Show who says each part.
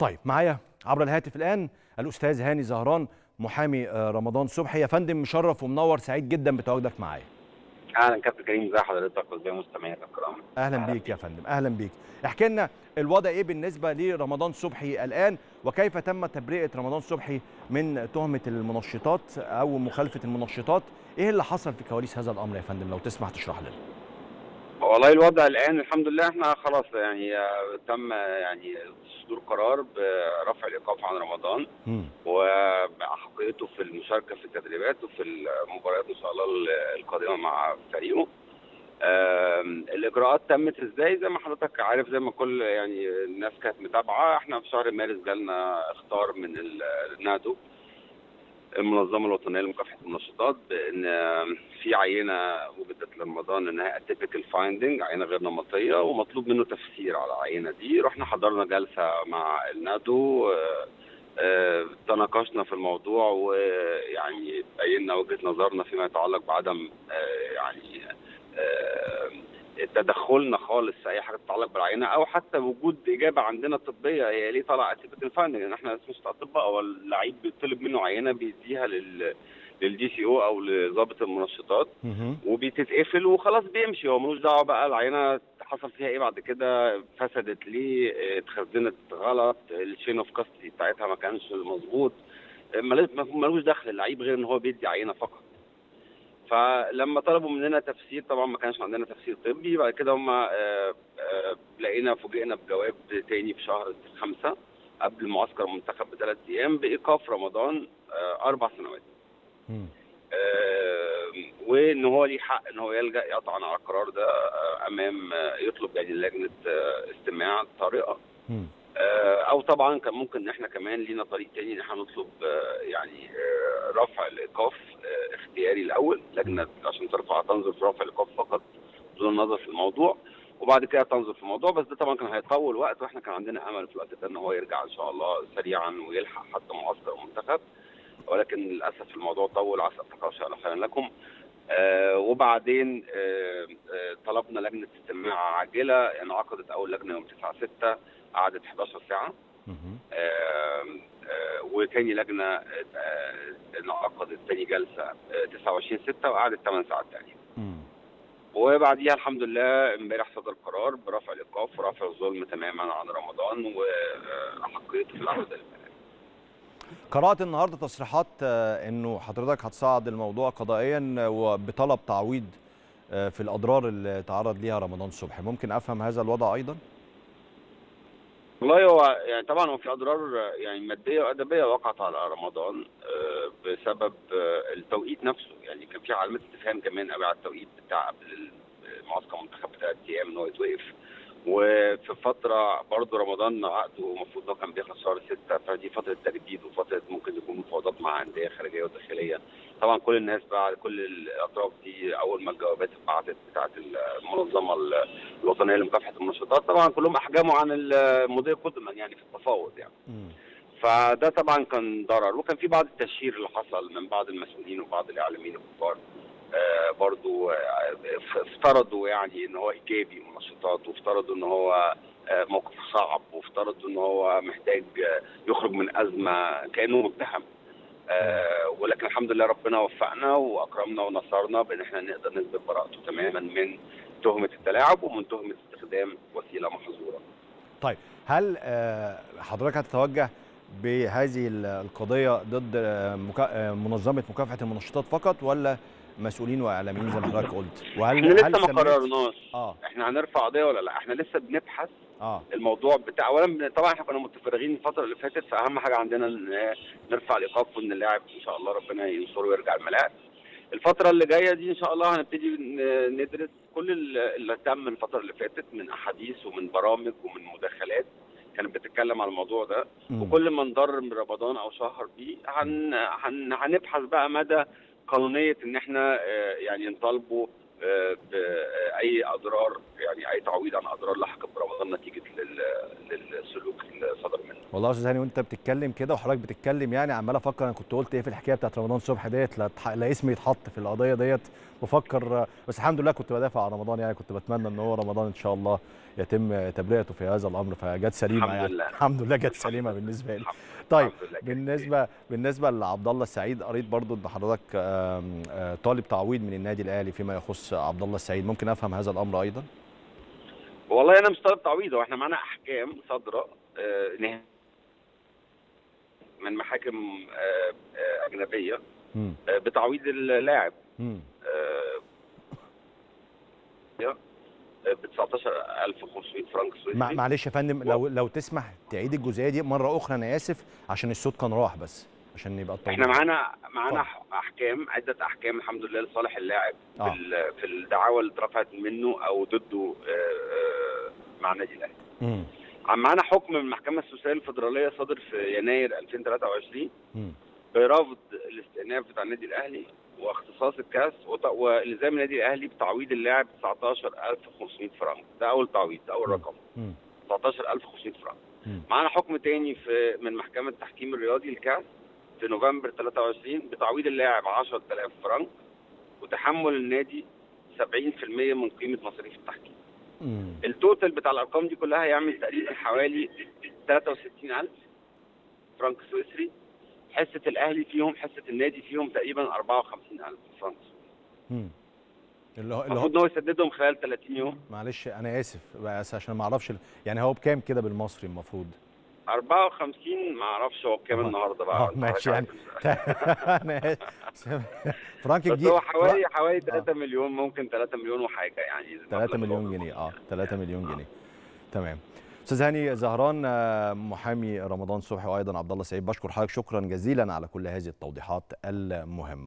Speaker 1: طيب معايا عبر الهاتف الان الاستاذ هاني زهران محامي آه، رمضان صبحي يا فندم مشرف ومنور سعيد جدا بتواجدك معايا
Speaker 2: اهلا كابتن كريم ازي حضرتك وازي مستمعينا الكرام
Speaker 1: اهلا بيك يا فندم اهلا بيك احكي لنا الوضع ايه بالنسبه لرمضان صبحي الان وكيف تم تبرئه رمضان صبحي من تهمه المنشطات او مخالفه المنشطات ايه اللي حصل في كواليس هذا الامر يا فندم لو تسمح تشرح لنا
Speaker 2: والله الوضع الان الحمد لله احنا خلاص يعني آه، تم يعني صدور قرار برفع الايقاف عن رمضان
Speaker 1: مم.
Speaker 2: وبأحقيته في المشاركه في التدريبات وفي المباريات ان شاء الله القادمه مع فريقه آم، الاجراءات تمت ازاي زي ما حضرتك عارف زي ما كل يعني الناس كانت متابعه احنا في شهر مارس جالنا اختار من ال- النادو المنظمه الوطنيه لمكافحه المنشطات بان في عينه وجدت لرمضان انها اتيبيكال فايندنج عينه غير نمطيه ومطلوب منه تفسير على العينه دي رحنا حضرنا جلسه مع النادو آه، آه، تناقشنا في الموضوع ويعني بينا وجهه نظرنا فيما يتعلق بعدم آه، يعني آه، تدخلنا خالص في اي حاجه تتعلق بالعينه او حتى وجود اجابه عندنا طبيه هي ليه طالعه اتيبيكال فايندنج لان احنا مش اطباء هو اللعيب بيطلب منه عينه بيديها لل للدي سي او او لضابط المنشطات
Speaker 1: مهم.
Speaker 2: وبتتقفل وخلاص بيمشي هو ملوش دعوه بقى العينه حصل فيها ايه بعد كده فسدت ليه اه، اتخزنت غلط الشين اوف كاستي بتاعتها ما كانش مظبوط اه، ملوش ملوش دخل اللعيب غير ان هو بيدي عينه فقط فلما طلبوا مننا تفسير طبعا ما كانش عندنا تفسير طبي بعد كده هم آه، آه، لقينا فوجئنا بجواب تاني في شهر خمسة قبل معسكر المنتخب بثلاث ايام بايقاف رمضان آه، اربع سنوات
Speaker 1: مم.
Speaker 2: آه، وان هو ليه حق ان هو يلجا يطعن على القرار ده آه، امام آه، يطلب يعني لجنه آه، استماع طارئه
Speaker 1: مم.
Speaker 2: آه، او طبعا كان ممكن ان احنا كمان لينا طريق تاني ان احنا نطلب آه، يعني آه، رفع الايقاف آه، اختياري الاول لجنه عشان ترفع تنظر في رفع الايقاف فقط دون النظر في الموضوع وبعد كده تنظر في الموضوع بس ده طبعا كان هيطول وقت واحنا كان عندنا امل في الوقت ده ان هو يرجع ان شاء الله سريعا ويلحق حتى معسكر المنتخب ولكن للاسف الموضوع طول عسى اتقوا شاء خيرا لكم آه وبعدين آه آه طلبنا لجنه استماع عاجله انعقدت اول لجنه يوم 9 6 قعدت 11 ساعه
Speaker 1: مهم.
Speaker 2: آم، آه، وتاني لجنه آه، انعقدت تاني جلسه آه، 29 6 وقعدت 8 ساعات تانية
Speaker 1: مم.
Speaker 2: وبعديها الحمد لله امبارح صدر قرار برفع الايقاف ورفع الظلم تماما عن رمضان واحقيته في العوده للبلد.
Speaker 1: قرأت النهارده تصريحات آه، انه حضرتك هتصعد الموضوع قضائيا آه، وبطلب تعويض آه، في الاضرار اللي تعرض ليها رمضان صبحي ممكن افهم هذا الوضع ايضا
Speaker 2: والله هو يعني طبعا هو في اضرار آه، يعني ماديه وادبيه وقعت على رمضان آه، بسبب آه، التوقيت نفسه يعني كان في علامات استفهام كمان قوي على التوقيت بتاع قبل معسكر المنتخب بثلاث ايام ان هو يتوقف وفي فتره برضه رمضان عقده المفروض انه كان بيخلص شهر 6 فدي فتره تجديد وفتره ممكن يكون مفاوضات مع انديه خارجيه وداخليه طبعا كل الناس بقى كل الاطراف دي اول ما الجوابات اتبعتت بتاعت المنظمه الوطنيه لمكافحه المنشطات طبعا كلهم احجاموا عن المضي قدما يعني في التفاوض يعني
Speaker 1: مم.
Speaker 2: فده طبعا كان ضرر وكان في بعض التشهير اللي حصل من بعض المسؤولين وبعض الاعلاميين الكبار آه برضو آه افترضوا يعني ان هو ايجابي منشطات وافترضوا ان هو آه موقف صعب وافترضوا ان هو محتاج آه يخرج من ازمه كانه متهم آه ولكن الحمد لله ربنا وفقنا واكرمنا ونصرنا بان احنا نقدر نثبت براءته تماما من تهمه التلاعب ومن تهمه استخدام وسيله محظوره.
Speaker 1: طيب هل آه، حضرتك هتتوجه بهذه ال- القضيه ضد آه، مكا- آه، منظمه مكافحه المنشطات فقط ولا مسؤولين واعلاميين زي ما حضرتك قلت وهل
Speaker 2: احنا لسه
Speaker 1: هل
Speaker 2: ما
Speaker 1: سميت-
Speaker 2: قررناش
Speaker 1: اه
Speaker 2: احنا هنرفع قضيه ولا لا احنا لسه بنبحث
Speaker 1: اه
Speaker 2: الموضوع بتاع اولا طبعا احنا كنا متفرغين الفتره اللي فاتت فاهم حاجه عندنا ان نرفع الايقاف وان اللاعب ان شاء الله ربنا ينصره ويرجع الملاعب الفتره اللي جايه دي ان شاء الله هنبتدي ن- ندرس كل ال- اللي تم الفتره اللي فاتت من احاديث ومن برامج ومن مداخلات كانت بتتكلم على الموضوع ده
Speaker 1: مم.
Speaker 2: وكل ما نضر من رمضان او شهر بيه هن هن هنبحث بقى مدى قانونيه ان احنا آه، يعني نطالبه آه، باي اضرار يعني اي تعويض عن اضرار لحقت برمضان نتيجه لل- للسلوك اللي صدر منه
Speaker 1: والله يا استاذ هاني وانت بتتكلم كده وحضرتك بتتكلم يعني عمال افكر انا كنت قلت ايه في الحكايه بتاعت رمضان صبحي ديت لا, تح- لا اسمي يتحط في القضيه ديت بفكر بس الحمد لله كنت بدافع عن رمضان يعني كنت بتمنى ان هو رمضان ان شاء الله يتم تبرئته في هذا الامر فجت سليمه
Speaker 2: الحمد
Speaker 1: يعني
Speaker 2: لله.
Speaker 1: الحمد لله جت سليمه بالنسبه لي طيب
Speaker 2: الحمد لله.
Speaker 1: بالنسبه بالنسبه لعبد الله السعيد قريت برضو ان حضرتك آم، آه، طالب تعويض من النادي الاهلي فيما يخص عبد الله السعيد ممكن افهم هذا الامر ايضا
Speaker 2: والله انا مش طالب تعويض هو احنا معانا احكام صادره آه، نهائيه من محاكم آه، آه، اجنبيه
Speaker 1: امم
Speaker 2: آه، بتعويض اللاعب
Speaker 1: امم
Speaker 2: ب 19500 فرنك
Speaker 1: مع-
Speaker 2: سويسري
Speaker 1: معلش يا فندم لو لو تسمح تعيد الجزئيه دي مره اخرى انا اسف عشان الصوت كان راح بس عشان يبقى التوضيح
Speaker 2: احنا معانا معانا
Speaker 1: اتفضل.
Speaker 2: احكام عده احكام الحمد لله لصالح اللاعب
Speaker 1: آه.
Speaker 2: في ال- في الدعاوى اللي اترفعت منه او ضده آه، آه، مع النادي الاهلي
Speaker 1: امم
Speaker 2: عم معانا حكم من المحكمه السوسيه الفدراليه صادر في يناير 2023
Speaker 1: امم
Speaker 2: برفض الاستئناف بتاع النادي الاهلي واختصاص الكاس وط- والزام النادي الاهلي بتعويض اللاعب 19500 فرنك ده اول تعويض ده اول
Speaker 1: مم.
Speaker 2: رقم
Speaker 1: امم
Speaker 2: 19500 فرنك
Speaker 1: مم.
Speaker 2: معانا حكم تاني في من محكمه التحكيم الرياضي الكاس في نوفمبر 23 بتعويض اللاعب 10000 فرنك وتحمل النادي 70% من قيمه مصاريف التحكيم
Speaker 1: امم
Speaker 2: التوتال بتاع الارقام دي كلها يعمل تقريبا حوالي 63000 فرنك سويسري حصه الاهلي فيهم حصه النادي فيهم تقريبا 54000 فرنك
Speaker 1: امم اللي هو اللي
Speaker 2: المفروض
Speaker 1: هو
Speaker 2: ان هو يسددهم خلال 30 يوم
Speaker 1: معلش انا اسف بس عشان ما اعرفش ال- يعني هو بكام كده بالمصري المفروض
Speaker 2: 54 ما اعرفش هو بكام
Speaker 1: آه.
Speaker 2: النهارده بقى
Speaker 1: آه،
Speaker 2: أنت
Speaker 1: ماشي
Speaker 2: حضرتك
Speaker 1: يعني.
Speaker 2: عارف.
Speaker 1: انا اسف فرانك
Speaker 2: بس
Speaker 1: جديد
Speaker 2: هو حوالي حوالي 3 مليون ممكن 3 مليون وحاجه يعني
Speaker 1: 3 مليون جنيه اه 3 مليون جنيه تمام استاذ هاني زهران آه، محامي رمضان صبحي وايضا عبد الله سعيد بشكر حضرتك شكرا جزيلا على كل هذه التوضيحات المهمه